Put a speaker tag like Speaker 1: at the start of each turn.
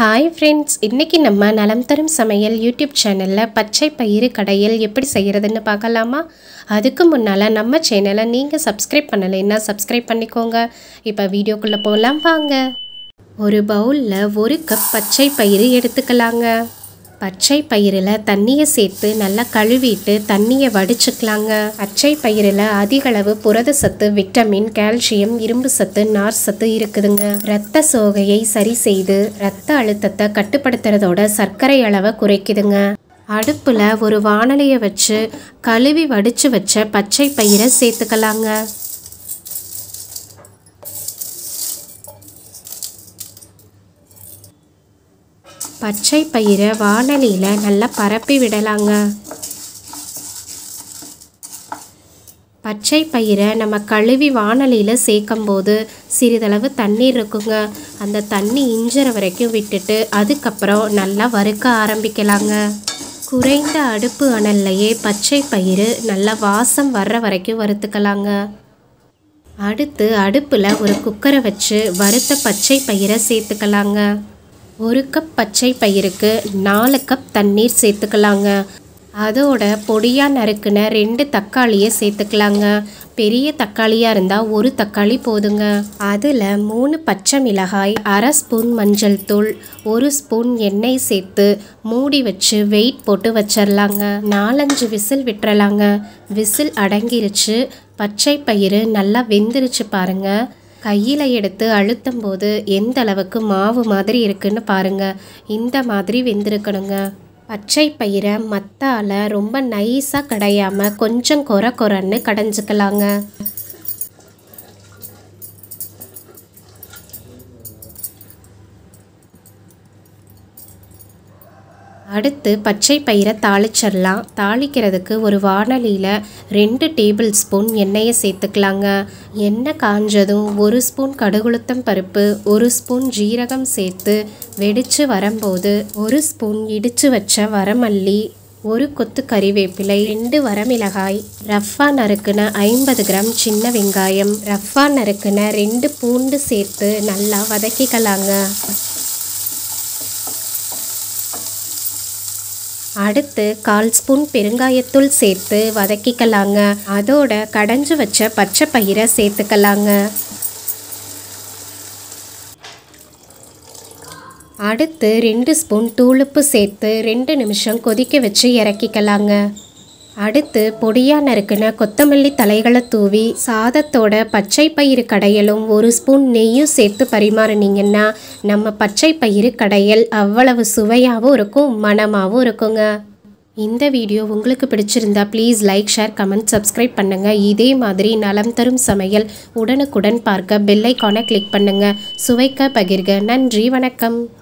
Speaker 1: hi friends இன்றைக்கி நம்ம நலம் தரும் சமையல் யூடியூப் சேனலில் பச்சை பயிறு கடையல் எப்படி செய்கிறதுன்னு பார்க்கலாமா அதுக்கு முன்னால் நம்ம சேனலை நீங்கள் சப்ஸ்கிரைப் பண்ணலைன்னா சப்ஸ்கிரைப் பண்ணிக்கோங்க இப்போ வீடியோக்குள்ளே போகலாம் வாங்க ஒரு பவுலில் ஒரு கப் பச்சை பயிறு எடுத்துக்கலாங்க பச்சை பயிரில் தண்ணியை சேர்த்து நல்லா கழுவிட்டு தண்ணியை வடிச்சுக்கலாங்க பச்சை பயிரில் அதிக அளவு புரத சத்து விட்டமின் கால்சியம் இரும்பு சத்து நார் சத்து இருக்குதுங்க இரத்த சோகையை சரி செய்து இரத்த அழுத்தத்தை கட்டுப்படுத்துறதோட சர்க்கரை அளவை குறைக்குதுங்க அடுப்பில் ஒரு வாணலியை வச்சு கழுவி வடிச்சு வச்ச பச்சை பயிரை சேர்த்துக்கலாங்க பச்சை பயிரை வானலியில் நல்லா பரப்பி விடலாங்க பச்சை பயிரை நம்ம கழுவி வானலியில் சேர்க்கும்போது சிறிதளவு தண்ணீர் இருக்குங்க அந்த தண்ணி இஞ்சுற வரைக்கும் விட்டுட்டு அதுக்கப்புறம் நல்லா வறுக்க ஆரம்பிக்கலாங்க குறைந்த அடுப்பு அனல்லையே பச்சை பயிறு நல்லா வாசம் வர்ற வரைக்கும் வறுத்துக்கலாங்க அடுத்து அடுப்பில் ஒரு குக்கரை வச்சு வறுத்த பச்சை பயிரை சேர்த்துக்கலாங்க ஒரு கப் பச்சை பயிருக்கு நாலு கப் தண்ணீர் சேர்த்துக்கலாங்க அதோட பொடியாக நறுக்குன ரெண்டு தக்காளியை சேர்த்துக்கலாங்க பெரிய தக்காளியாக இருந்தால் ஒரு தக்காளி போதுங்க அதில் மூணு பச்சை மிளகாய் அரை ஸ்பூன் மஞ்சள் தூள் ஒரு ஸ்பூன் எண்ணெய் சேர்த்து மூடி வச்சு வெயிட் போட்டு வச்சிடலாங்க நாலஞ்சு விசில் விட்டுறலாங்க விசில் அடங்கிருச்சு பச்சை பயிறு நல்லா வெந்துருச்சு பாருங்கள் கையில் எடுத்து அழுத்தும் போது எந்த அளவுக்கு மாவு மாதிரி இருக்குன்னு பாருங்க இந்த மாதிரி வெந்திருக்கணுங்க பச்சை பயிரை மத்தால ரொம்ப நைஸாக கடையாம கொஞ்சம் கொர கொரன்னு கடைஞ்சிக்கலாங்க அடுத்து பச்சை பயிரை தாளிச்சிடலாம் தாளிக்கிறதுக்கு ஒரு வானலியில் ரெண்டு டேபிள் ஸ்பூன் எண்ணெயை சேர்த்துக்கலாங்க எண்ணெய் காஞ்சதும் ஒரு ஸ்பூன் கடுகுளுத்தம் பருப்பு ஒரு ஸ்பூன் ஜீரகம் சேர்த்து வெடித்து வரும்போது ஒரு ஸ்பூன் இடித்து வச்ச வரமல்லி ஒரு கொத்து கறிவேப்பிலை ரெண்டு வரமிளகாய் ரஃபா நறுக்குன ஐம்பது கிராம் சின்ன வெங்காயம் ரஃபா நறுக்குன ரெண்டு பூண்டு சேர்த்து நல்லா வதக்கிக்கலாங்க அடுத்து கால் ஸ்பூன் பெருங்காயத்தூள் சேர்த்து வதக்கிக்கலாங்க அதோட கடைஞ்சு வச்ச பச்சை பயிரை சேர்த்துக்கலாங்க அடுத்து ரெண்டு ஸ்பூன் தூளுப்பு சேர்த்து ரெண்டு நிமிஷம் கொதிக்க வச்சு இறக்கிக்கலாங்க அடுத்து பொடியாக நறுக்குன கொத்தமல்லி தலைகளை தூவி சாதத்தோட பச்சை பயிறு கடையலும் ஒரு ஸ்பூன் நெய்யும் சேர்த்து பரிமாறினீங்கன்னா நம்ம பச்சை பயிறு கடையல் அவ்வளவு சுவையாகவும் இருக்கும் மணமாகவும் இருக்குங்க இந்த வீடியோ உங்களுக்கு பிடிச்சிருந்தா please like share comment subscribe பண்ணுங்கள் இதே மாதிரி நலம் தரும் சமையல் உடனுக்குடன் பார்க்க பெல் ஐக்கானை கிளிக் பண்ணுங்கள் சுவைக்க பகிர்க நன்றி வணக்கம்